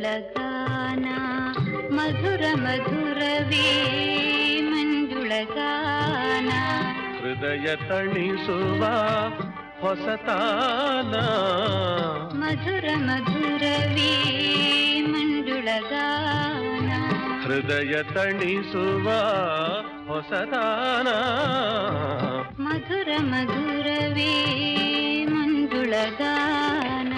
ಮಂಜುಳಗಾನ ಮಧುರ ಮಧುರವೇ ಮಂಜುಳಗಾನ ಹೃದಯ ತಣಿಸುವ ಹೊಸತಾನ ಮಧುರ ಮಧುರವೇ ಮಂಜುಳಗಾನ ಹೃದಯ ತಣಿಸುವ ಹೊಸತಾನ ಮಧುರ ಮಧುರವೇ ಮಂಜುಳಗಾನ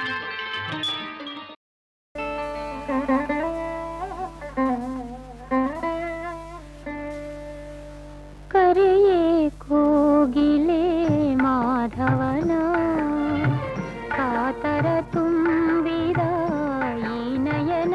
ಕರೆಯೇ ಕೋಗಿಲೆ ಮಾಧವನ ಕಾತರ ತುಂಬಿದ ಈ ನಯನ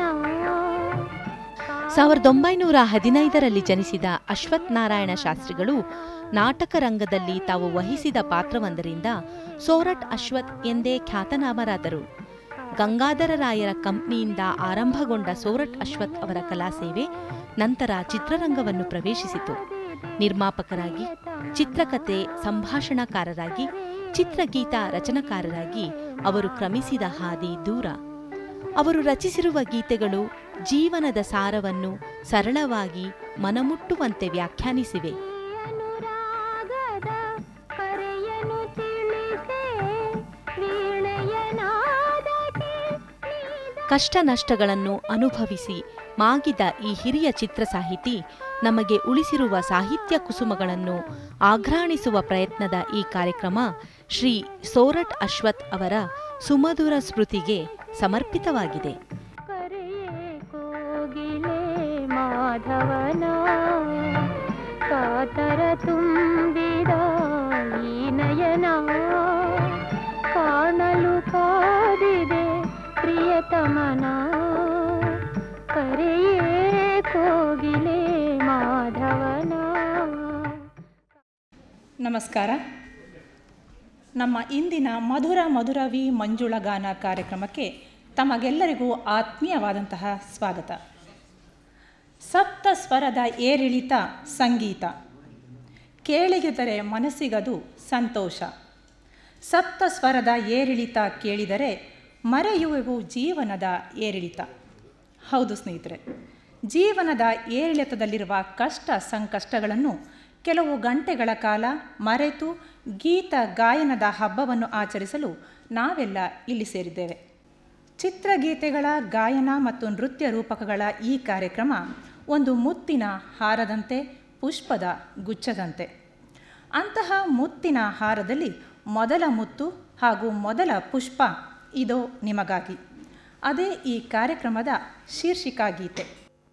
ಸಾವಿರದ ಒಂಬೈನೂರ ಹದಿನೈದರಲ್ಲಿ ಜನಿಸಿದ ಅಶ್ವಥ್ ನಾರಾಯಣ ಶಾಸ್ತ್ರಿಗಳು ನಾಟಕ ರಂಗದಲ್ಲಿ ತಾವು ವಹಿಸಿದ ಪಾತ್ರವೊಂದರಿಂದ ಸೋರಟ್ ಅಶ್ವಥ್ ಎಂದೇ ಖ್ಯಾತನಾಮರಾದರು ಗಂಗಾಧರ ರಾಯರ ಕಂಪ್ನಿಯಿಂದ ಆರಂಭಗೊಂಡ ಸೋರಟ್ ಅಶ್ವಥ್ ಅವರ ಕಲಾಸೇವೆ ನಂತರ ಚಿತ್ರರಂಗವನ್ನು ಪ್ರವೇಶಿಸಿತು ನಿರ್ಮಾಪಕರಾಗಿ ಚಿತ್ರಕಥೆ ಸಂಭಾಷಣಾಕಾರರಾಗಿ ಚಿತ್ರಗೀತ ರಚನಕಾರರಾಗಿ ಅವರು ಕ್ರಮಿಸಿದ ಹಾದಿ ದೂರ ಅವರು ರಚಿಸಿರುವ ಗೀತೆಗಳು ಜೀವನದ ಸಾರವನ್ನು ಸರಳವಾಗಿ ಮನಮುಟ್ಟುವಂತೆ ವ್ಯಾಖ್ಯಾನಿಸಿವೆ ಅನುರಾಗದ ಕರೆಯನು ತಿಳಿಸೆ ವೀಣೆಯ ನಾದಕ್ಕೆ ನೀದ ಕಷ್ಟ ನಷ್ಟಗಳನ್ನು ಅನುಭವಿಸಿ ಮಾಗಿದ ಈ ಹಿರಿಯ ಚಿತ್ರ ಸಾಹಿತಿ ನಮಗೆ ಉಳಿಸಿರುವ ಸಾಹಿತ್ಯ ಕುಸುಮಗಳನ್ನು ಆಘ್ರಾಣಿಸುವ ಪ್ರಯತ್ನದ ಈ ಕಾರ್ಯಕ್ರಮ ಶ್ರೀ ಸೋರಟ್ ಅಶ್ವಥ್ ಅವರ ಸುಮಧುರ ಸ್ಮೃತಿಗೆ ಸಮರ್ಪಿತವಾಗಿದೆ ಕರೆಯೇ ಕೋಗಿಲೆ ಮಾಧವನ ಕಾತರ ತುಂಬಿದ ಈ ನಯನ ಕಾಣಲು ಕಾದಿದೆ ಪ್ರಿಯತಮನ ಕರೆಯೇ ಕೋಗಿಲೆ ಮಾಧವನ ನಮಸ್ಕಾರ ನಮ್ಮ ಇಂದಿನ ಮಧುರ ಮಧುರವಿ ಮಂಜುಳಗಾನ ಕಾರ್ಯಕ್ರಮಕ್ಕೆ ತಮಗೆಲ್ಲರಿಗೂ ಆತ್ಮೀಯವಾದಂತಹ ಸ್ವಾಗತ ಸಪ್ತ ಸ್ವರದ ಏರಿಳಿತ ಸಂಗೀತ ಕೇಳಿಗಿದರೆ ಮನಸ್ಸಿಗದು ಸಂತೋಷ ಸಪ್ತ ಸ್ವರದ ಏರಿಳಿತ ಕೇಳಿದರೆ ಮರೆಯುವೆವು ಜೀವನದ ಏರಿಳಿತ ಹೌದು ಸ್ನೇಹಿತರೆ ಜೀವನದ ಏರಿಳಿತದಲ್ಲಿರುವ ಕಷ್ಟ ಸಂಕಷ್ಟಗಳನ್ನು ಕೆಲವು ಗಂಟೆಗಳ ಕಾಲ ಮರೆತು ಗೀತ ಗಾಯನದ ಹಬ್ಬವನ್ನು ಆಚರಿಸಲು ನಾವೆಲ್ಲ ಇಲ್ಲಿ ಸೇರಿದ್ದೇವೆ ಚಿತ್ರಗೀತೆಗಳ ಗಾಯನ ಮತ್ತು ನೃತ್ಯ ರೂಪಕಗಳ ಈ ಕಾರ್ಯಕ್ರಮ ಒಂದು ಮುತ್ತಿನ ಹಾರದಂತೆ ಪುಷ್ಪದ ಗುಚ್ಛದಂತೆ ಅಂತಹ ಮುತ್ತಿನ ಹಾರದಲ್ಲಿ ಮೊದಲ ಮುತ್ತು ಹಾಗೂ ಮೊದಲ ಪುಷ್ಪ ಇದೋ ನಿಮಗಾಗಿ ಅದೇ ಈ ಕಾರ್ಯಕ್ರಮದ ಶೀರ್ಷಿಕಾ ಗೀತೆ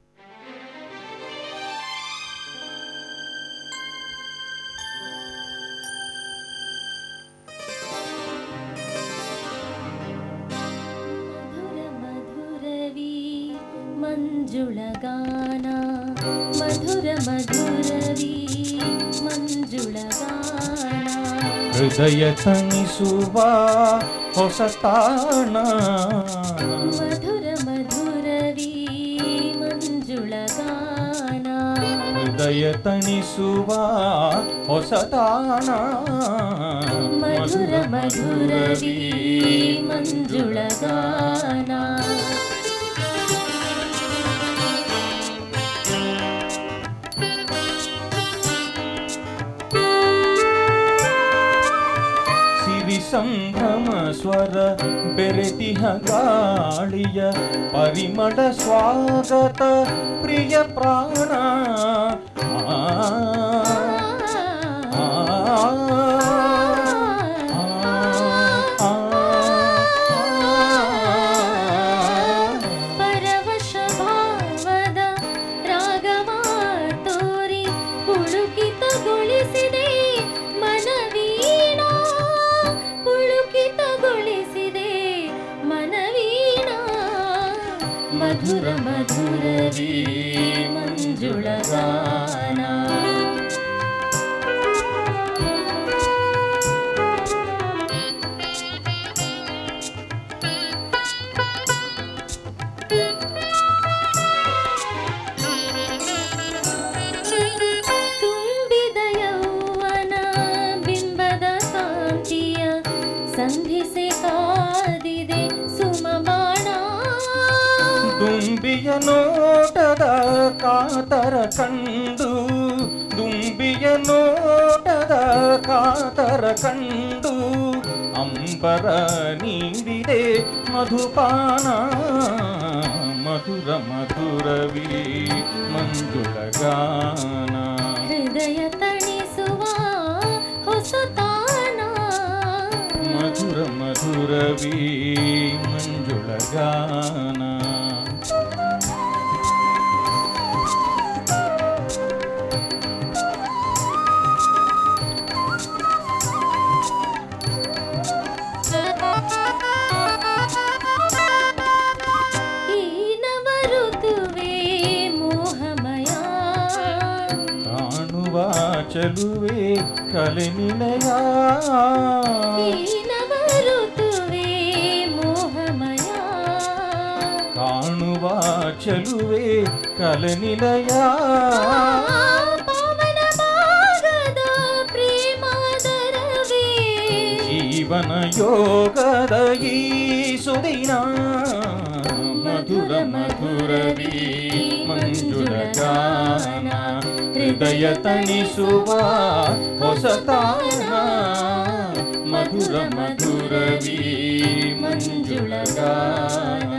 ಮಧುರ ಮಧುರವಿ ಮಂಜುಳಗಾನ ಮಧುರ ಮಧುರವಿ ಮಂಜುಳಗಾನ ಹೃದಯ ತಣಿಸುವ ಹೊಸತಾಣ ಮಧುರ ಮಧುರವಿ ಮಂಜುಳಗಾನ ಹೃದಯ ತಣಿಸುವ ಹೊಸತಾಣ ಮಧುರ ಮಧುರವಿ ಮಂಜುಳಗಾನ ಸಿರಿ ಸಂಭ್ರಮ ಸ್ವರ ಬೆರೆತಿಹ ಗಾಳಿಯ ಪರಿಮಳ ಸ್ವಾಗತ ಪ್ರಿಯ ಪ್ರಾಣ ಆ, ಆ, ಆ, ಆ, ಪರವಶ ಭಾವದ ರಾಗವ ತೋರಿ ಪುಳುಕಿತಗೊಳಿಸಿದೆ ಮನವೀಣ ಪುಳುಕಿತಗೊಳಿಸಿದೆ ಮನವೀಣ ಮಧುರ ಮಧುರವೀ ಮಂಜುಳಗಾನ ತುಂಬಿದ ಯೌವನ ಬಿಂಬದ ಕಾಂತಿಯ ಸಂಧಿಸಿ ಕಾದಿದೆ ಸುಮಬಾಣ ದುಂಬಿಯ ನೋಟದ ಕಾತರ ಕಂಡು ದುಂಬಿಯ ನೋಟದ ಕಾತರ ಕಂಡು ಅಂಬರ ನೀಡಿದೆ ಮಧುಪಾನ ಮಧುರ ಮಧುರವಿ ಮಂಜುಳಗಾನ ಹೃದಯ ತಣಿಸುವ ಹೊಸತಾನ ಮಧುರ ಮಧುರವಿ ಮಂಜುಳಗಾನ ಈ ನವ ಋತುವೇ ಮೋಹಮಯ ಕಾಣುವ ಚಲುವೆ ಕಲೆ ನಿಲಯ ಈ ನವ ಋತುವೇ ಮೋಹಮಯ ಕಾಣುವ ಚಲುವೆ ಕಲೆ ನಿಲಯ ಪಾವನ ಭಾಗದ ಪ್ರೇಮಾದರವೇ ಜೀವನ ಯೋಗದ ಈ ಸುದಿನ ಮಧುರ ಮಧುರವಿ ಮಂಜುಳಗಾನ ಹೃದಯ ತಣಿಸುವ ಹೊಸತಾನ ಮಧುರ ಮಧುರವಿ ಮಂಜುಳಗಾನ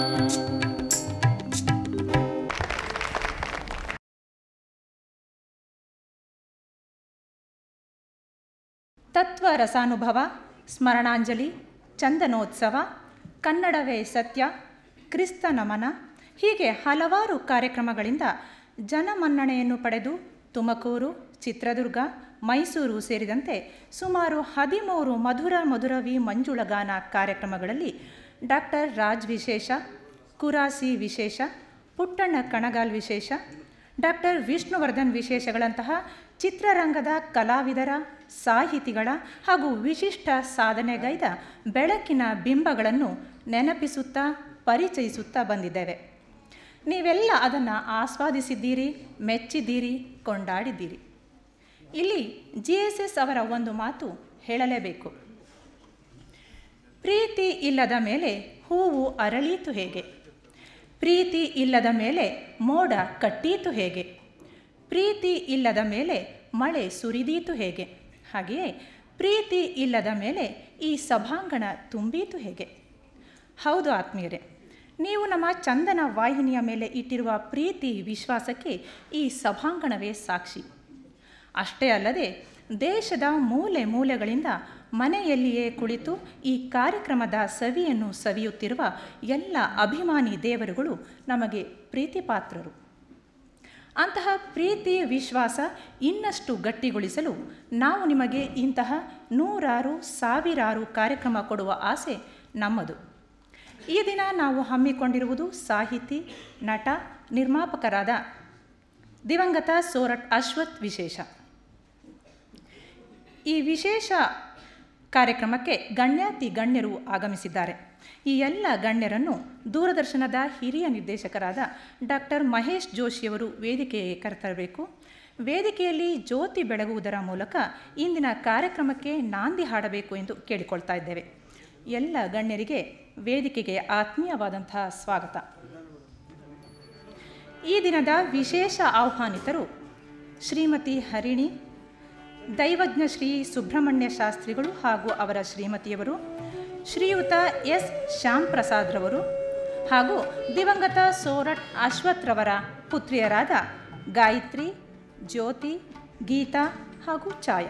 ತತ್ವ ರಸಾನುಭವ ಸ್ಮರಣಾಂಜಲಿ ಚಂದನೋತ್ಸವ ಕನ್ನಡವೇ ಸತ್ಯ ಕ್ರಿಸ್ತ ನಮನ ಹೀಗೆ ಹಲವಾರು ಕಾರ್ಯಕ್ರಮಗಳಿಂದ ಜನಮನ್ನಣೆಯನ್ನು ಪಡೆದು ತುಮಕೂರು ಚಿತ್ರದುರ್ಗ ಮೈಸೂರು ಸೇರಿದಂತೆ ಸುಮಾರು ಹದಿಮೂರು ಮಧುರ ಮಧುರವಿ ಮಂಜುಳಗಾನ ಕಾರ್ಯಕ್ರಮಗಳಲ್ಲಿ ಡಾಕ್ಟರ್ ರಾಜ್ ವಿಶೇಷ ಕುರಾಸಿ ವಿಶೇಷ ಪುಟ್ಟಣ್ಣ ಕಣಗಾಲ್ ವಿಶೇಷ ಡಾಕ್ಟರ್ ವಿಷ್ಣುವರ್ಧನ್ ವಿಶೇಷಗಳಂತಹ ಚಿತ್ರರಂಗದ ಕಲಾವಿದರ ಸಾಹಿತಿಗಳ ಹಾಗೂ ವಿಶಿಷ್ಟ ಸಾಧನೆಗೈದ ಬೆಳಕಿನ ಬಿಂಬಗಳನ್ನು ನೆನಪಿಸುತ್ತಾ ಪರಿಚಯಿಸುತ್ತಾ ಬಂದಿದ್ದೇವೆ ನೀವೆಲ್ಲ ಅದನ್ನು ಆಸ್ವಾದಿಸಿದ್ದೀರಿ ಮೆಚ್ಚಿದ್ದೀರಿ ಕೊಂಡಾಡಿದ್ದೀರಿ ಇಲ್ಲಿ ಜಿ ಎಸ್ ಎಸ್ ಅವರ ಒಂದು ಮಾತು ಹೇಳಲೇಬೇಕು ಪ್ರೀತಿ ಇಲ್ಲದ ಮೇಲೆ ಹೂವು ಅರಳೀತು ಹೇಗೆ ಪ್ರೀತಿ ಇಲ್ಲದ ಮೇಲೆ ಮೋಡ ಕಟ್ಟೀತು ಹೇಗೆ ಪ್ರೀತಿ ಇಲ್ಲದ ಮೇಲೆ ಮಳೆ ಸುರಿದೀತು ಹೇಗೆ ಹಾಗೆಯೇ ಪ್ರೀತಿ ಇಲ್ಲದ ಮೇಲೆ ಈ ಸಭಾಂಗಣ ತುಂಬೀತು ಹೇಗೆ ಹೌದು ಆತ್ಮೀಯರೇ ನೀವು ನಮ್ಮ ಚಂದನ ವಾಹಿನಿಯ ಮೇಲೆ ಇಟ್ಟಿರುವ ಪ್ರೀತಿ ವಿಶ್ವಾಸಕ್ಕೆ ಈ ಸಭಾಂಗಣವೇ ಸಾಕ್ಷಿ ಅಷ್ಟೇ ಅಲ್ಲದೆ ದೇಶದ ಮೂಲೆ ಮೂಲೆಗಳಿಂದ ಮನೆಯಲ್ಲಿಯೇ ಕುಳಿತು ಈ ಕಾರ್ಯಕ್ರಮದ ಸವಿಯನ್ನು ಸವಿಯುತ್ತಿರುವ ಎಲ್ಲ ಅಭಿಮಾನಿ ದೇವರುಗಳು ನಮಗೆ ಪ್ರೀತಿಪಾತ್ರರು ಅಂತಹ ಪ್ರೀತಿ ವಿಶ್ವಾಸ ಇನ್ನಷ್ಟು ಗಟ್ಟಿಗೊಳಿಸಲು ನಾವು ನಿಮಗೆ ಇಂತಹ ನೂರಾರು ಸಾವಿರಾರು ಕಾರ್ಯಕ್ರಮ ಕೊಡುವ ಆಸೆ ನಮ್ಮದು ಈ ದಿನ ನಾವು ಹಮ್ಮಿಕೊಂಡಿರುವುದು ಸಾಹಿತಿ ನಟ ನಿರ್ಮಾಪಕರಾದ ದಿವಂಗತ ಸೋರಟ್ ಅಶ್ವಥ್ ವಿಶೇಷ ಈ ವಿಶೇಷ ಕಾರ್ಯಕ್ರಮಕ್ಕೆ ಗಣ್ಯಾತಿ ಗಣ್ಯರು ಆಗಮಿಸಿದ್ದಾರೆ ಈ ಎಲ್ಲ ಗಣ್ಯರನ್ನು ದೂರದರ್ಶನದ ಹಿರಿಯ ನಿರ್ದೇಶಕರಾದ ಡಾಕ್ಟರ್ ಮಹೇಶ್ ಜೋಶಿಯವರು ವೇದಿಕೆಗೆ ಕರೆತರಬೇಕು ವೇದಿಕೆಯಲ್ಲಿ ಜ್ಯೋತಿ ಬೆಳಗುವುದರ ಮೂಲಕ ಇಂದಿನ ಕಾರ್ಯಕ್ರಮಕ್ಕೆ ನಾಂದಿ ಹಾಡಬೇಕು ಎಂದು ಕೇಳಿಕೊಳ್ತಾ ಇದ್ದೇವೆ ಎಲ್ಲ ಗಣ್ಯರಿಗೆ ವೇದಿಕೆಗೆ ಆತ್ಮೀಯವಾದಂತಹ ಸ್ವಾಗತ ಈ ದಿನದ ವಿಶೇಷ ಆಹ್ವಾನಿತರು ಶ್ರೀಮತಿ ಹರಿಣಿ ದೈವಜ್ಞ ಶ್ರೀ ಸುಬ್ರಹ್ಮಣ್ಯ ಶಾಸ್ತ್ರಿಗಳು ಹಾಗೂ ಅವರ ಶ್ರೀಮತಿಯವರು ಶ್ರೀಯುತ ಎಸ್ ಶ್ಯಾಮ್ ಪ್ರಸಾದ್ರವರು ಹಾಗೂ ದಿವಂಗತ ಸೋರಟ್ ಅಶ್ವಥ್ರವರ ಪುತ್ರಿಯರಾದ ಗಾಯತ್ರಿ ಜ್ಯೋತಿ ಗೀತಾ ಹಾಗೂ ಛಾಯಾ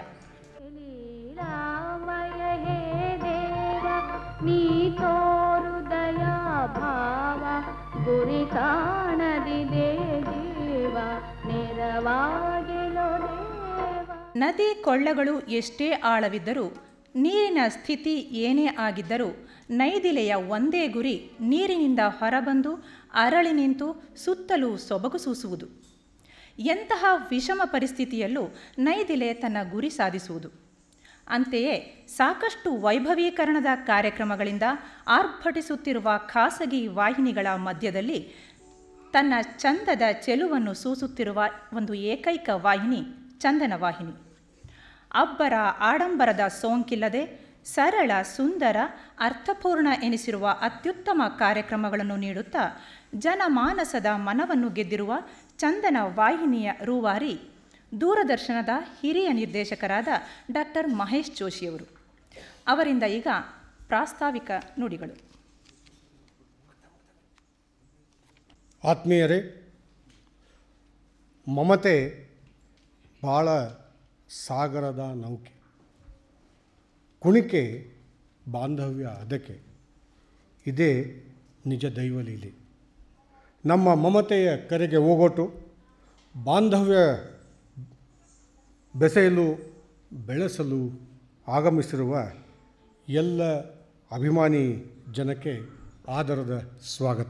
ಲೀಲಾಮಯ ಹೇ ದೇವ ನೀ ತೋರು ದಯಾ ಭಾವ ಗುರಿ ಕಾಣದಿದೆ ಜೀವ ನೆರವಾಗಿಲೋ ದೇವ ನದಿ ಕೊಳ್ಳಗಳು ಎಷ್ಟೇ ಆಳವಿದ್ದರೂ ನೀರಿನ ಸ್ಥಿತಿ ಏನೇ ಆಗಿದ್ದರೂ ನೈದಿಲೆಯ ಒಂದೇ ಗುರಿ ನೀರಿನಿಂದ ಹೊರಬಂದು ಅರಳಿ ನಿಂತು ಸುತ್ತಲೂ ಸೊಬಗು ಸೂಸುವುದು ಎಂತಹ ವಿಷಮ ಪರಿಸ್ಥಿತಿಯಲ್ಲೂ ನೈದಿಲೆ ತನ್ನ ಗುರಿ ಸಾಧಿಸುವುದು ಅಂತೆಯೇ ಸಾಕಷ್ಟು ವೈಭವೀಕರಣದ ಕಾರ್ಯಕ್ರಮಗಳಿಂದ ಆರ್ಭಟಿಸುತ್ತಿರುವ ಖಾಸಗಿ ವಾಹಿನಿಗಳ ಮಧ್ಯದಲ್ಲಿ ತನ್ನ ಚಂದದ ಚೆಲುವನ್ನು ಸೂಸುತ್ತಿರುವ ಒಂದು ಏಕೈಕ ವಾಹಿನಿ ಚಂದನ ವಾಹಿನಿ ಅಬ್ಬರ ಆಡಂಬರದ ಸೋಂಕಿಲ್ಲದೆ ಸರಳ ಸುಂದರ ಅರ್ಥಪೂರ್ಣ ಎನಿಸಿರುವ ಅತ್ಯುತ್ತಮ ಕಾರ್ಯಕ್ರಮಗಳನ್ನು ನೀಡುತ್ತಾ ಜನಮಾನಸದ ಮನವನ್ನು ಗೆದ್ದಿರುವ ಚಂದನ ವಾಹಿನಿಯ ರೂವಾರಿ ದೂರದರ್ಶನದ ಹಿರಿಯ ನಿರ್ದೇಶಕರಾದ ಡಾಕ್ಟರ್ ಮಹೇಶ್ ಜೋಶಿಯವರು ಅವರಿಂದ ಈಗ ಪ್ರಾಸ್ತಾವಿಕ ನುಡಿಗಳು ಆತ್ಮೀಯರೇ ಮಮತೆ ಭಾಳ ಸಾಗರದ ನೌಕೆ ಕುಣಿಕೆ ಬಾಂಧವ್ಯ ಅದಕ್ಕೆ ಇದೇ ನಿಜ ದೈವಲೀಲೆ ನಮ್ಮ ಮಮತೆಯ ಕರೆಗೆ ಹೋಗೋಟು ಬಾಂಧವ್ಯ ಬೆಸೆಯಲು ಬೆಳೆಸಲು ಆಗಮಿಸಿರುವ ಎಲ್ಲ ಅಭಿಮಾನಿ ಜನಕ್ಕೆ ಆದರದ ಸ್ವಾಗತ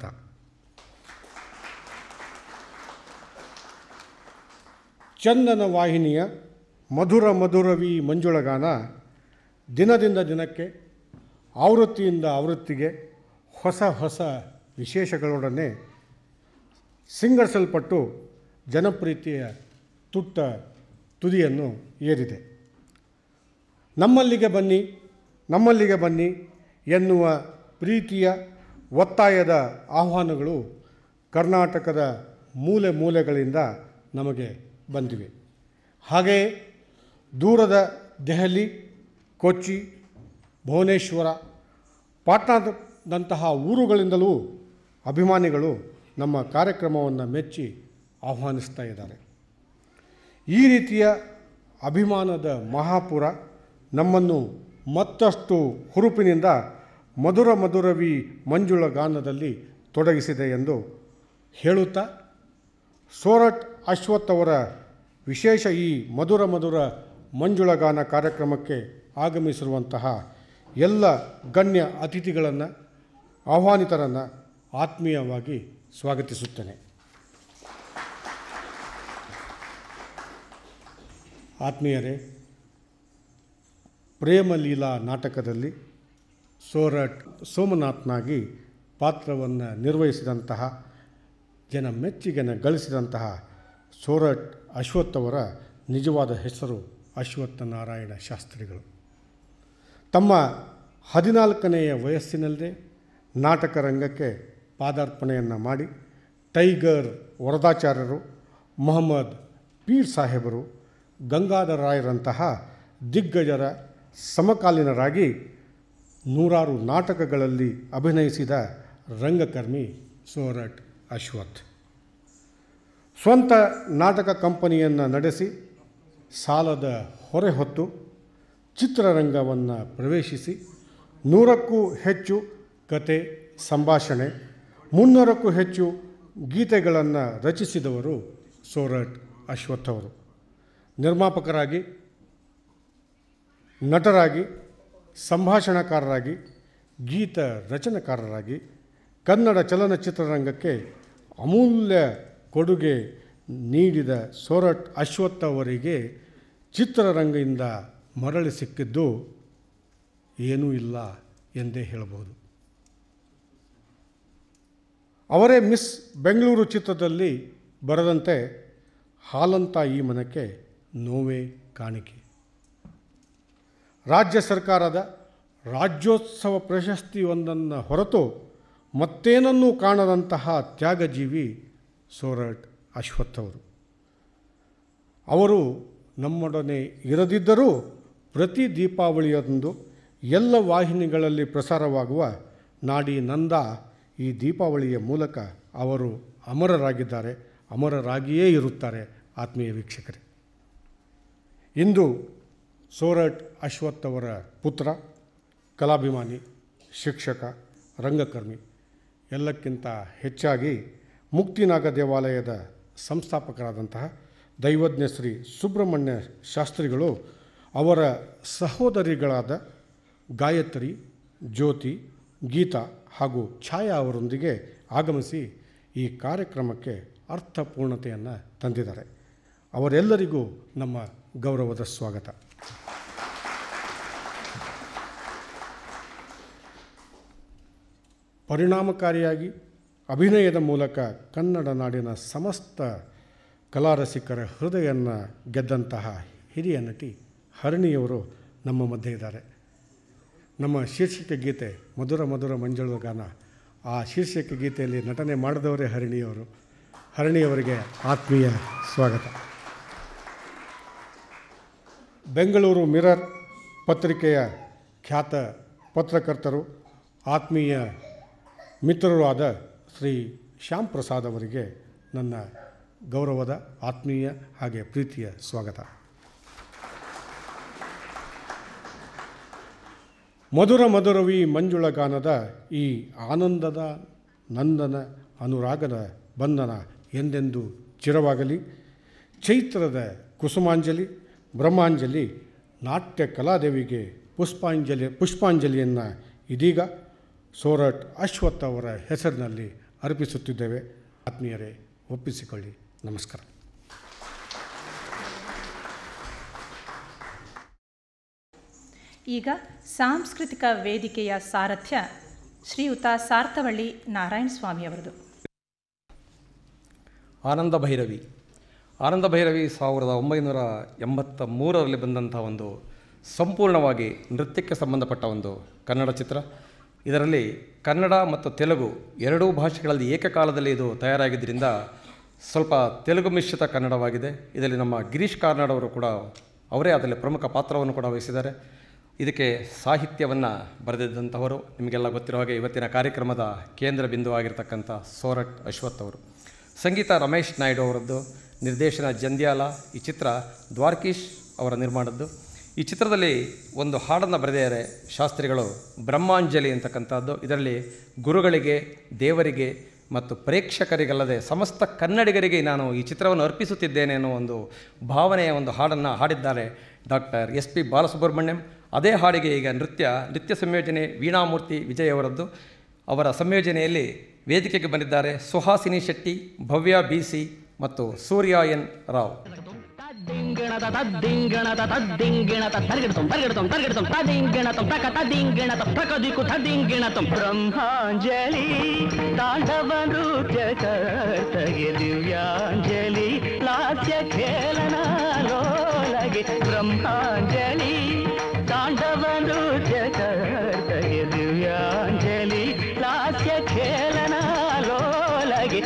ಚಂದನ ವಾಹಿನಿಯ ಮಧುರ ಮಧುರವಿ ಮಂಜುಳಗಾನ ದಿನದಿಂದ ದಿನಕ್ಕೆ ಆವೃತ್ತಿಯಿಂದ ಆವೃತ್ತಿಗೆ ಹೊಸ ಹೊಸ ವಿಶೇಷಗಳೊಡನೆ ಸಿಂಗರಿಸಲ್ಪಟ್ಟು ಜನಪ್ರಿಯತೆಯ ತುಟ್ಟ ತುದಿಯನ್ನು ಏರಿದೆ ನಮ್ಮಲ್ಲಿಗೆ ಬನ್ನಿ ನಮ್ಮಲ್ಲಿಗೆ ಬನ್ನಿ ಎನ್ನುವ ಪ್ರೀತಿಯ ಒತ್ತಾಯದ ಆಹ್ವಾನಗಳು ಕರ್ನಾಟಕದ ಮೂಲೆ ಮೂಲೆಗಳಿಂದ ನಮಗೆ ಬಂದಿವೆ ಹಾಗೆಯೇ ದೂರದ ದೆಹಲಿ ಕೊಚ್ಚಿ ಭುವನೇಶ್ವರ ಪಾಟ್ನಾದಂತಹ ಊರುಗಳಿಂದಲೂ ಅಭಿಮಾನಿಗಳು ನಮ್ಮ ಕಾರ್ಯಕ್ರಮವನ್ನು ಮೆಚ್ಚಿ ಆಹ್ವಾನಿಸ್ತಾ ಇದ್ದಾರೆ ಈ ರೀತಿಯ ಅಭಿಮಾನದ ಮಹಾಪುರ ನಮ್ಮನ್ನು ಮತ್ತಷ್ಟು ಹುರುಪಿನಿಂದ ಮಧುರ ಮಧುರವಿ ಮಂಜುಳ ಗಾನದಲ್ಲಿ ತೊಡಗಿಸಿದೆ ಎಂದು ಹೇಳುತ್ತಾ ಸೋರಟ್ ಅಶ್ವಥ್ ಅವರ ವಿಶೇಷ ಈ ಮಧುರ ಮಧುರ ಮಂಜುಳ ಗಾನ ಕಾರ್ಯಕ್ರಮಕ್ಕೆ ಆಗಮಿಸಿರುವಂತಹ ಎಲ್ಲ ಗಣ್ಯ ಅತಿಥಿಗಳನ್ನು ಆಹ್ವಾನಿತರನ್ನು ಆತ್ಮೀಯವಾಗಿ ಸ್ವಾಗತಿಸುತ್ತೇನೆ ಆತ್ಮೀಯರೇ ಪ್ರೇಮಲೀಲಾ ನಾಟಕದಲ್ಲಿ ಸೋರಟ್ ಸೋಮನಾಥ್ನಾಗಿ ಪಾತ್ರವನ್ನು ನಿರ್ವಹಿಸಿದಂತಹ ಜನ ಮೆಚ್ಚುಗೆನ ಗಳಿಸಿದಂತಹ ಸೋರಟ್ ಅಶ್ವಥ್ ಅವರ ನಿಜವಾದ ಹೆಸರು ಅಶ್ವತ್ಥ ನಾರಾಯಣ ಶಾಸ್ತ್ರಿಗಳು ತಮ್ಮ ಹದಿನಾಲ್ಕನೆಯ ವಯಸ್ಸಿನಲ್ಲೇ ನಾಟಕ ರಂಗಕ್ಕೆ ಪಾದಾರ್ಪಣೆಯನ್ನು ಮಾಡಿ ಟೈಗರ್ ವರದಾಚಾರ್ಯರು ಮೊಹಮ್ಮದ್ ಪೀರ್ ಸಾಹೇಬರು ಗಂಗಾಧರ ರಾಯರಂತಹ ದಿಗ್ಗಜರ ಸಮಕಾಲೀನರಾಗಿ ನೂರಾರು ನಾಟಕಗಳಲ್ಲಿ ಅಭಿನಯಿಸಿದ ರಂಗಕರ್ಮಿ ಸೋರಟ್ ಅಶ್ವಥ್ ಸ್ವಂತ ನಾಟಕ ಕಂಪನಿಯನ್ನು ನಡೆಸಿ ಸಾಲದ ಹೊರೆ ಹೊತ್ತು ಚಿತ್ರರಂಗವನ್ನು ಪ್ರವೇಶಿಸಿ ನೂರಕ್ಕೂ ಹೆಚ್ಚು ಕತೆ ಸಂಭಾಷಣೆ ಮುನ್ನೂರಕ್ಕೂ ಹೆಚ್ಚು ಗೀತೆಗಳನ್ನು ರಚಿಸಿದವರು ಸೋರಟ್ ಅಶ್ವಥ್ ಅವರು ನಿರ್ಮಾಪಕರಾಗಿ ನಟರಾಗಿ ಸಂಭಾಷಣಕಾರರಾಗಿ ಗೀತ ರಚನೆಕಾರರಾಗಿ ಕನ್ನಡ ಚಲನಚಿತ್ರರಂಗಕ್ಕೆ ಅಮೂಲ್ಯ ಕೊಡುಗೆ ನೀಡಿದ ಸೋರಟ್ ಅಶ್ವಥ್ ಅವರಿಗೆ ಚಿತ್ರರಂಗದಿಂದ ಮರಳಿ ಸಿಕ್ಕಿದ್ದು ಏನೂ ಇಲ್ಲ ಎಂದೇ ಹೇಳಬಹುದು ಅವರೇ ಮಿಸ್ ಬೆಂಗಳೂರು ಚಿತ್ರದಲ್ಲಿ ಬರದಂತೆ ಹಾಲಂತ ಈ ಮನಕ್ಕೆ ನೋವೇ ಕಾಣಿಕೆ ರಾಜ್ಯ ಸರ್ಕಾರದ ರಾಜ್ಯೋತ್ಸವ ಪ್ರಶಸ್ತಿಯೊಂದನ್ನು ಹೊರತು ಮತ್ತೇನನ್ನೂ ಕಾಣದಂತಹ ತ್ಯಾಗಜೀವಿ ಸೋರಟ್ ಅಶ್ವಥ್ ಅವರು ಅವರು ನಮ್ಮೊಡನೆ ಇರದಿದ್ದರೂ ಪ್ರತಿ ದೀಪಾವಳಿಯಂದು ಎಲ್ಲ ವಾಹಿನಿಗಳಲ್ಲಿ ಪ್ರಸಾರವಾಗುವ ನಾಡಿ ನಂದ ಈ ದೀಪಾವಳಿಯ ಮೂಲಕ ಅವರು ಅಮರರಾಗಿದ್ದಾರೆ ಅಮರರಾಗಿಯೇ ಇರುತ್ತಾರೆ ಆತ್ಮೀಯ ವೀಕ್ಷಕರೇ ಇಂದು ಸೋರಟ್ ಅಶ್ವಥ್ ಅವರ ಪುತ್ರ ಕಲಾಭಿಮಾನಿ ಶಿಕ್ಷಕ ರಂಗಕರ್ಮಿ ಎಲ್ಲಕ್ಕಿಂತ ಹೆಚ್ಚಾಗಿ ಮುಕ್ತಿನಾಗ ದೇವಾಲಯದ ಸಂಸ್ಥಾಪಕರಾದಂತಹ ದೈವಜ್ಞ ಶ್ರೀ ಸುಬ್ರಹ್ಮಣ್ಯ ಶಾಸ್ತ್ರಿಗಳು ಅವರ ಸಹೋದರಿಗಳಾದ ಗಾಯತ್ರಿ ಜ್ಯೋತಿ ಗೀತಾ ಹಾಗೂ ಛಾಯಾ ಅವರೊಂದಿಗೆ ಆಗಮಿಸಿ ಈ ಕಾರ್ಯಕ್ರಮಕ್ಕೆ ಅರ್ಥಪೂರ್ಣತೆಯನ್ನು ತಂದಿದ್ದಾರೆ ಅವರೆಲ್ಲರಿಗೂ ನಮ್ಮ ಗೌರವದ ಸ್ವಾಗತ ಪರಿಣಾಮಕಾರಿಯಾಗಿ ಅಭಿನಯದ ಮೂಲಕ ಕನ್ನಡ ನಾಡಿನ ಸಮಸ್ತ ಕಲಾರಸಿಕರ ಹೃದಯವನ್ನು ಗೆದ್ದಂತಹ ಹಿರಿಯ ನಟಿ ಹರಣಿಯವರು ನಮ್ಮ ಮಧ್ಯೆ ಇದ್ದಾರೆ ನಮ್ಮ ಶೀರ್ಷಿಕೆ ಗೀತೆ ಮಧುರ ಮಧುರ ಮಂಜುಳ ಗಾನ ಆ ಶೀರ್ಷಿಕೆ ಗೀತೆಯಲ್ಲಿ ನಟನೆ ಮಾಡಿದವರೇ ಹರಿಣಿಯವರು ಹರಿಣಿಯವರಿಗೆ ಆತ್ಮೀಯ ಸ್ವಾಗತ ಬೆಂಗಳೂರು ಮಿರರ್ ಪತ್ರಿಕೆಯ ಖ್ಯಾತ ಪತ್ರಕರ್ತರು ಆತ್ಮೀಯ ಮಿತ್ರರೂ ಆದ ಶ್ರೀ ಶ್ಯಾಮ್ ಪ್ರಸಾದ್ ಅವರಿಗೆ ನನ್ನ ಗೌರವದ ಆತ್ಮೀಯ ಹಾಗೆ ಪ್ರೀತಿಯ ಸ್ವಾಗತ ಮಧುರ ಮಧುರವಿ ಮಂಜುಳ ಗಾನದ ಈ ಆನಂದದ ನಂದನ ಅನುರಾಗದ ಬಂಧನ ಎಂದೆಂದು ಚಿರವಾಗಲಿ ಚೈತ್ರದ ಕುಸುಮಾಂಜಲಿ ಬ್ರಹ್ಮಾಂಜಲಿ ನಾಟ್ಯ ಕಲಾದೇವಿಗೆ ಪುಷ್ಪಾಂಜಲಿ ಪುಷ್ಪಾಂಜಲಿಯನ್ನು ಇದೀಗ ಸೋರಟ್ ಅಶ್ವಥ್ ಅವರ ಹೆಸರಿನಲ್ಲಿ ಅರ್ಪಿಸುತ್ತಿದ್ದೇವೆ ಆತ್ಮೀಯರೇ ಒಪ್ಪಿಸಿಕೊಳ್ಳಿ ನಮಸ್ಕಾರ ಈಗ ಸಾಂಸ್ಕೃತಿಕ ವೇದಿಕೆಯ ಸಾರಥ್ಯ ಶ್ರೀಯುತ ಸಾರ್ಥವಳ್ಳಿ ನಾರಾಯಣ ಸ್ವಾಮಿಯವರದು ಆನಂದ ಭೈರವಿ ಆನಂದ ಭೈರವಿ ಸಾವಿರದ ಒಂಬೈನೂರ ಎಂಬತ್ತ ಮೂರರಲ್ಲಿ ಬಂದಂಥ ಒಂದು ಸಂಪೂರ್ಣವಾಗಿ ನೃತ್ಯಕ್ಕೆ ಸಂಬಂಧಪಟ್ಟ ಒಂದು ಕನ್ನಡ ಚಿತ್ರ ಇದರಲ್ಲಿ ಕನ್ನಡ ಮತ್ತು ತೆಲುಗು ಎರಡೂ ಭಾಷೆಗಳಲ್ಲಿ ಏಕಕಾಲದಲ್ಲಿ ಇದು ತಯಾರಾಗಿದ್ದರಿಂದ ಸ್ವಲ್ಪ ತೆಲುಗು ಮಿಶ್ರಿತ ಕನ್ನಡವಾಗಿದೆ ಇದರಲ್ಲಿ ನಮ್ಮ ಗಿರೀಶ್ ಕಾರ್ನಾಡ್ ಅವರು ಕೂಡ ಅವರೇ ಅದರಲ್ಲಿ ಪ್ರಮುಖ ಪಾತ್ರವನ್ನು ಕೂಡ ವಹಿಸಿದ್ದಾರೆ ಇದಕ್ಕೆ ಸಾಹಿತ್ಯವನ್ನು ಬರೆದಿದ್ದಂಥವರು ನಿಮಗೆಲ್ಲ ಗೊತ್ತಿರೋ ಹಾಗೆ ಇವತ್ತಿನ ಕಾರ್ಯಕ್ರಮದ ಕೇಂದ್ರ ಬಿಂದುವಾಗಿರ್ತಕ್ಕಂಥ ಸೋರಟ್ ಅಶ್ವಥ್ ಅವರು ಸಂಗೀತ ರಮೇಶ್ ನಾಯ್ಡು ಅವರದ್ದು ನಿರ್ದೇಶನ ಜಂಧ್ಯಾಲ ಈ ಚಿತ್ರ ದ್ವಾರ್ಕೀಶ್ ಅವರ ನಿರ್ಮಾಣದ್ದು ಈ ಚಿತ್ರದಲ್ಲಿ ಒಂದು ಹಾಡನ್ನು ಬರೆದಿದ್ದಾರೆ ಶಾಸ್ತ್ರಿಗಳು ಬ್ರಹ್ಮಾಂಜಲಿ ಅಂತಕ್ಕಂಥದ್ದು ಇದರಲ್ಲಿ ಗುರುಗಳಿಗೆ ದೇವರಿಗೆ ಮತ್ತು ಪ್ರೇಕ್ಷಕರಿಗಲ್ಲದೆ ಸಮಸ್ತ ಕನ್ನಡಿಗರಿಗೆ ನಾನು ಈ ಚಿತ್ರವನ್ನು ಅರ್ಪಿಸುತ್ತಿದ್ದೇನೆ ಅನ್ನೋ ಒಂದು ಭಾವನೆಯ ಒಂದು ಹಾಡನ್ನು ಹಾಡಿದ್ದಾರೆ ಡಾಕ್ಟರ್ ಎಸ್ ಪಿ ಬಾಲಸುಬ್ರಹ್ಮಣ್ಯಂ ಅದೇ ಹಾಡಿಗೆ ಈಗ ನೃತ್ಯ ನೃತ್ಯ ಸಂಯೋಜನೆ ವೀಣಾಮೂರ್ತಿ ವಿಜಯ್ ಅವರದ್ದು ಅವರ ಸಂಯೋಜನೆಯಲ್ಲಿ ವೇದಿಕೆಗೆ ಬಂದಿದ್ದಾರೆ ಸುಹಾಸಿನಿ ಶೆಟ್ಟಿ ಭವ್ಯ ಬಿ ಸಿ ಮತ್ತು ಸೂರ್ಯ ಎನ್ ರಾವ್ ತದ್ದಿಂಗಿಣತ ತದ್ದಿಂಗಿಣತ ತದ್ದಿಂಗಿಣತ ತರ್ಗಿಡ್ತಂ ತರ್ಗಿಡ್ತಂ ತರ್ಗಿಡ್ತಂ ತದಿಂಗಿಣತಂ ತಕ ತದಿಂಗಿಣತ ಪ್ರಕದಿಕು ತದಿಂಗಿಣತಂ ಬ್ರಹ್ಮಾಂಜಲಿ ತಾಂಡವ ನೃತ್ಯ ಕರ್ತಗೆ ದಿವ್ಯಾಂಜಲಿ ಲಾಸ್ಯ ಖೇಲನ ಲೋಲಗೆ ಬ್ರಹ್ಮಾಂಜಲಿ ತಾಂಡವ ನೃತ್ಯ ಕರ್ತಗೆ ದಿವ್ಯಾಂಜಲಿ ಲಾಸ್ಯ ಖೇಲನ ಲೋಲಗೆ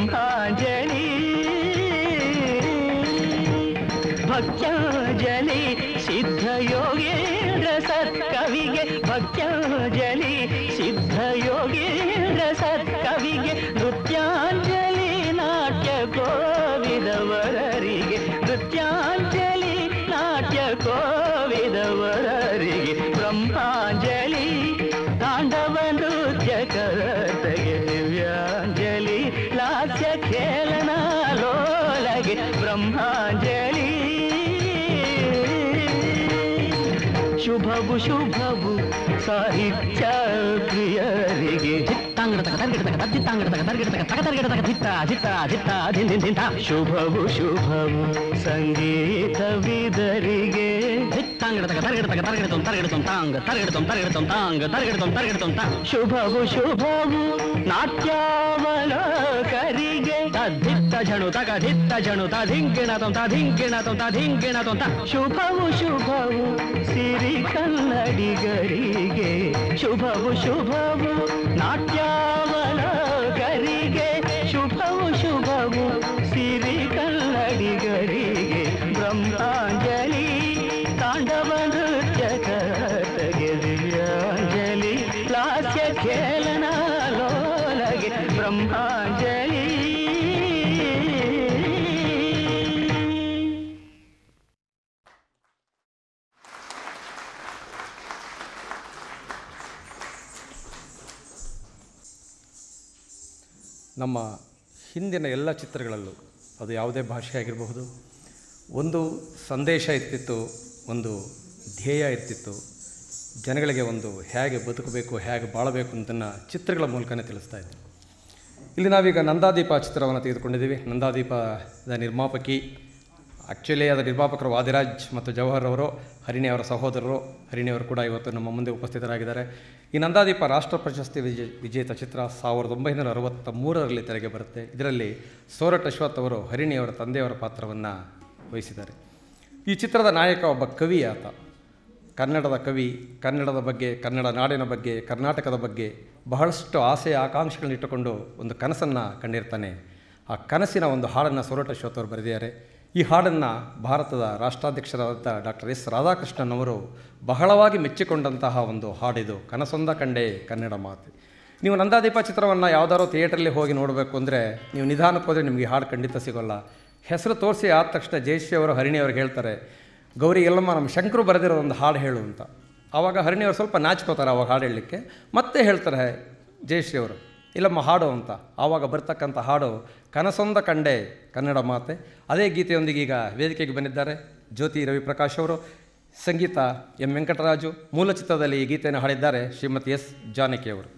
ಬ್ರಹ್ಮಾಂಜಲಿ ಭಕ್ತ್ಯಾಂಜಲಿ ಸಿದ್ಧಯೋಗೇಂದ್ರ ಸತ್ಕವಿಗೆ ಭಕ್ತ್ಯಾಂಜಲಿ ಸಿದ್ಧಯೋಗೇಂದ್ರ ಸತ್ಕವಿಗೆ ನೃತ್ಯಾಂಜಲಿ ನಾಟ್ಯ ಕೋವಿದವರರಿಗೆ ನೃತ್ಯಾಂಜಲಿ ನಾಟ್ಯ ಕೋವಿದವರರಿಗೆ ಬ್ರಹ್ಮಾಂಜಲಿ ತಾಂಡವ ನೃತ್ಯ ಕರ್ತಗೆ ದಿವ್ಯಾಂಜಲಿ ಲಾಸ್ಯ ಖೇಲನ ಲೋಲಗೆ ಬ್ರಹ್ಮಾಂಜಲಿ ಶುಭವು ಶುಭವು ಸಾಹಿತ್ಯ ಪ್ರಿಯರಿಗೆ ಚಿತ್ತಾಂಗಡತಕ ತರ್ಗಿಡತಕ ತಜ್ಜಿತ್ತಾಂಗಡತಕ ತರ್ಗಿಡತಕ ತಕ ತರ್ಗಿಡತಕ ಧಿತ್ತ ಧಿತ್ತ ಧಿತ್ತ ಧಿನ್ ಧಿನ್ ಧಿಂತ ಶುಭವು ಶುಭವು ಸಂಗೀತವಿದರಿಗೆ ಚಿತ್ತಾಂಗಡತಕ ತರ್ಗಿಡತಕ ತರ್ಗಿಡತಂ ತರ್ಗಿಡತಂ ತಾಂಗ ತರ್ಗಿಡತಂ ತರ್ಗಿಡತಂ ತಾಂಗ ತರ್ಗಿಡತಂ ತರ್ಗಿಡತಂ ತಾ ಶುಭವು ಶುಭವು ನಾಟ್ಯಾವಲೋಕರಿಗೆ ತದ್ಧಿತ್ತ ಝಣು ತಗ ಧಿತ್ತ ಝಣು ತಧಿಂಗಿಣತಂ ತಧಿಂಗಿಣತಂ ತಧಿಂಗಿಣತಂ ತ ಶುಭವು ಶುಭವು ಸಿರಿ ಕನ್ನಡಿಗರಿಗೆ ಶುಭವು ಶುಭವು ನಾಟ್ಯಾವಲೋಕರಿಗೆ ಶುಭವು ಶುಭವು ಸಿರಿ ಕನ್ನಡಿಗರಿಗೆ ಬ್ರಹ್ಮಾಂಜಲಿ ತಾಂಡವ ನೃತ್ಯ ಕರ್ತಗೆ ದಿವ್ಯಾಂಜಲಿ ಲಾಸ್ಯ ಖೇಲನ ಲೋಲಗೆ ಬ್ರಹ್ಮಾಂಜಲಿ ನಮ್ಮ ಹಿಂದಿನ ಎಲ್ಲ ಚಿತ್ರಗಳಲ್ಲೂ ಅದು ಯಾವುದೇ ಭಾಷೆ ಆಗಿರಬಹುದು ಒಂದು ಸಂದೇಶ ಇರ್ತಿತ್ತು ಒಂದು ಧ್ಯೇಯ ಇರ್ತಿತ್ತು ಜನಗಳಿಗೆ ಒಂದು ಹೇಗೆ ಬದುಕಬೇಕು ಹೇಗೆ ಬಾಳಬೇಕು ಅಂತನ್ನು ಚಿತ್ರಗಳ ಮೂಲಕನೇ ತಿಳಿಸ್ತಾ ಇದ್ದರು ಇಲ್ಲಿ ನಾವೀಗ ನಂದಾದೀಪ ಚಿತ್ರವನ್ನು ತೆಗೆದುಕೊಂಡಿದ್ದೀವಿ ನಂದಾದೀಪದ ನಿರ್ಮಾಪಕಿ ಆ್ಯಕ್ಚುಲಿ ಅದರ ನಿರ್ಮಾಪಕರು ವಾದಿರಾಜ್ ಮತ್ತು ಜವಹರ್ ಅವರು ಹರಿಣಿ ಅವರ ಸಹೋದರರು ಹರಿಣಿ ಅವರು ಕೂಡ ಇವತ್ತು ನಮ್ಮ ಮುಂದೆ ಉಪಸ್ಥಿತರಾಗಿದ್ದಾರೆ ಈ ನಂದಾದೀಪ ರಾಷ್ಟ್ರ ಪ್ರಶಸ್ತಿ ವಿಜೆ ವಿಜೇತ ಚಿತ್ರ ಸಾವಿರದ ಒಂಬೈನೂರ ಅರವತ್ತ ಮೂರರಲ್ಲಿ ತೆರೆಗೆ ಬರುತ್ತೆ ಇದರಲ್ಲಿ ಸೋರಟ್ ಅಶ್ವಥ್ ಅವರು ಹರಿಣಿ ಅವರ ತಂದೆಯವರ ಪಾತ್ರವನ್ನು ವಹಿಸಿದ್ದಾರೆ ಈ ಚಿತ್ರದ ನಾಯಕ ಒಬ್ಬ ಕವಿ ಆತ ಕನ್ನಡದ ಕವಿ ಕನ್ನಡದ ಬಗ್ಗೆ ಕನ್ನಡ ನಾಡಿನ ಬಗ್ಗೆ ಕರ್ನಾಟಕದ ಬಗ್ಗೆ ಬಹಳಷ್ಟು ಆಸೆ ಆಕಾಂಕ್ಷೆಗಳನ್ನ ಇಟ್ಟುಕೊಂಡು ಒಂದು ಕನಸನ್ನು ಕಂಡಿರ್ತಾನೆ ಆ ಕನಸಿನ ಒಂದು ಹಾಡನ್ನು ಸೊರಟ ಶೋತವರು ಬರೆದಿದ್ದಾರೆ ಈ ಹಾಡನ್ನು ಭಾರತದ ರಾಷ್ಟ್ರಾಧ್ಯಕ್ಷರಾದ ಡಾಕ್ಟರ್ ಎಸ್ ರಾಧಾಕೃಷ್ಣನ್ ಅವರು ಬಹಳವಾಗಿ ಮೆಚ್ಚಿಕೊಂಡಂತಹ ಒಂದು ಹಾಡಿದು ಕನಸೊಂದ ಕಂಡೆ ಕನ್ನಡ ಮಾತು ನೀವು ನಂದಾದೀಪ ಚಿತ್ರವನ್ನು ಯಾವುದಾದ್ರು ಥಿಯೇಟ್ರಲ್ಲಿ ಹೋಗಿ ನೋಡಬೇಕು ಅಂದರೆ ನೀವು ನಿಧಾನಕ್ಕೆ ಹೋದರೆ ನಿಮಗೆ ಈ ಹಾಡು ಖಂಡಿತ ಸಿಗೋಲ್ಲ ಹೆಸರು ತೋರಿಸಿ ಆದ ತಕ್ಷಣ ಜಯಶ್ರೀ ಅವರು ಹರಿಣಿ ಅವ್ರಿಗೆ ಹೇಳ್ತಾರೆ ಗೌರಿ ಎಲ್ಲಮ್ಮ ನಮ್ಮ ಶಂಕರು ಬರೆದಿರೋ ಒಂದು ಹಾಡು ಹೇಳು ಅಂತ ಆವಾಗ ಹರಿಣಿ ಅವರು ಸ್ವಲ್ಪ ನಾಚ್ಕೋತಾರೆ ಅವಾಗ ಹಾಡು ಹೇಳಲಿಕ್ಕೆ ಮತ್ತೆ ಹೇಳ್ತಾರೆ ಜಯಶ್ರೀ ಅವರು ಇಲ್ಲಮ್ಮ ಹಾಡು ಅಂತ ಆವಾಗ ಬರ್ತಕ್ಕಂಥ ಹಾಡು ಕನಸೊಂದ ಕಂಡೆ ಕನ್ನಡ ಮಾತೆ ಅದೇ ಗೀತೆಯೊಂದಿಗೆ ಈಗ ವೇದಿಕೆಗೆ ಬಂದಿದ್ದಾರೆ ಜ್ಯೋತಿ ರವಿಪ್ರಕಾಶ್ ಅವರು ಸಂಗೀತ ಎಂ ವೆಂಕಟರಾಜು ಮೂಲ ಚಿತ್ರದಲ್ಲಿ ಈ ಗೀತೆಯನ್ನು ಹಾಡಿದ್ದಾರೆ ಶ್ರೀಮತಿ ಎಸ್ ಜಾನಕಿ ಅವರು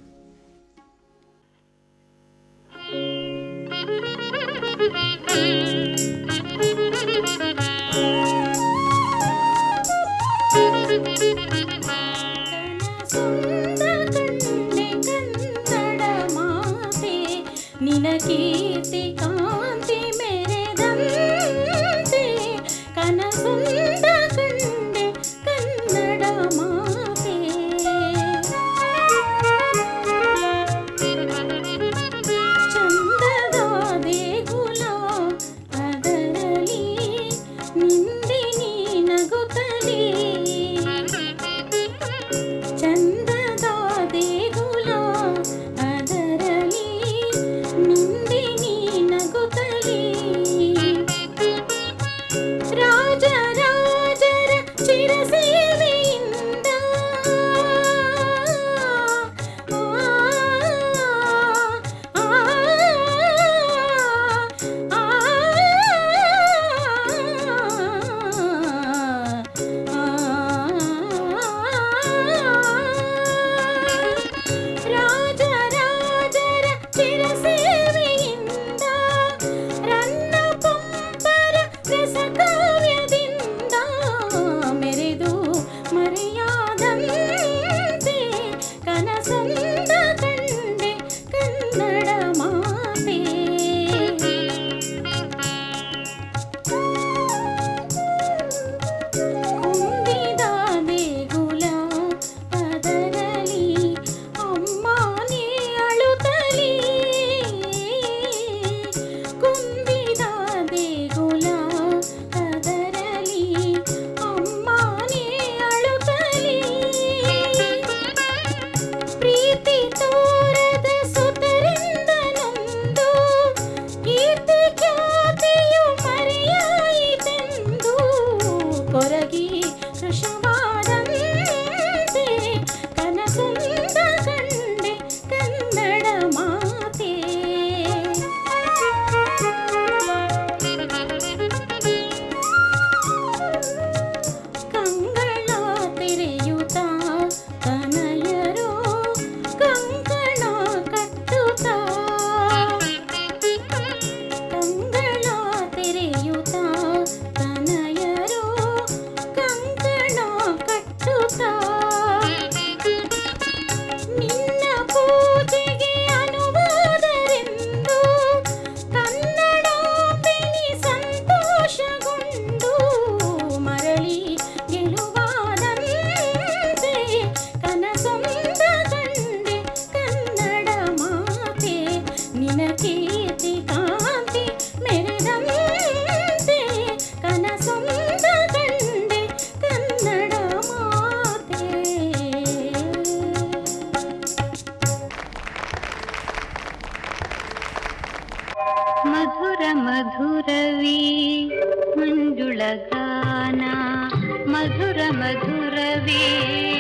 ಕನ್ನಡ ಮಾತೆ ನಿನ ಕೀರ್ತಿ ಕಾಂತಿ ಮೆರೆದಂತೆ ಕನಸೊಂದ ಕಂಡೆ ಕನ್ನಡ ಮಾತೆ ಚಂದದ ದೇಗುಲ ಅದರಲಿ ನಿಂದಿನಿ ನಗುತ್ತಲೇ ಚಂದದ ದೇಗುಲ ಅದರಲಿ ನಿಂದಿನಿ ನಗುತ್ತಲೇ ರಾಜ ರಾಜರ ಚಿರಸೇವೆಯಿಂದ ಆ, ಆ, ಆ, ರಾಜ ರಾಜರ ಚಿರಸೇವೆಯಿಂದ ರನ್ನ ಪಂಪರ ರಸಕಾವ್ಯದಿಂದ ಮೆರೆದು ಮರೆಯಾದಂತೆ ಕನಸಂದ ಕಂಡೆ ಕನ್ನಡ ಮಾತೆ ಕುಂದಿದ ದೇಗುಲ ಅದರಲಿ ಅಮ್ಮನೇ ಅಳುತ್ತಲೇ ಕುಂದಿದ ದೇಗುಲ ಅದರಲಿ ಅಮ್ಮನೇ ಅಳುತ್ತಲೇ ಪ್ರೀತಿ ತೋರದ ಸುತರಿಂದ ನೊಂದು ಕೀರ್ತಿ ಖ್ಯಾತಿಯು ಮರೆಯಾಯಿತೆಂದು ಕೊರಗಿ ಕೃಷವಾದಂತೆ ಕನಸೊಂದ ಕಂಡೆ ಕನ್ನಡ ಮಾತೆ ಕಂಗಳ ತೆರೆಯುತ್ತ ತನಯರೋ ಕಂಕಣ ಕಟ್ಟುತ್ತ ಕಂಗಳ ತೆರೆಯುತ್ತ ತನಯರೋ ಕಂಕಣ ಕಟ್ಟುತ್ತ ನಿನ್ನ ಪೂಜೆಗೆ ಅನುವಾದರೆಂದು ಕನ್ನಡ ಬೆನಿ ಸಂತೋಷಗೊಂಡು ಮರಳಿ ಗೆಲುವಾದಂತೆ ಕನಸೊಂದ ಕಂಡೆ ಕನ್ನಡ ಮಾತೆ ನಿನ ಕೀರ್ತಿ ಕಾಂತಿ ಮೆರೆದಂತೆ ಕನಸೊಂದ ಕಂಡೆ ಕನ್ನಡ ಮಾತೆ ಮಧುರ ಮಧುರವೇ ಮಂಜುಳಗಾನ ಮಧುರ ಮಧುರವೇ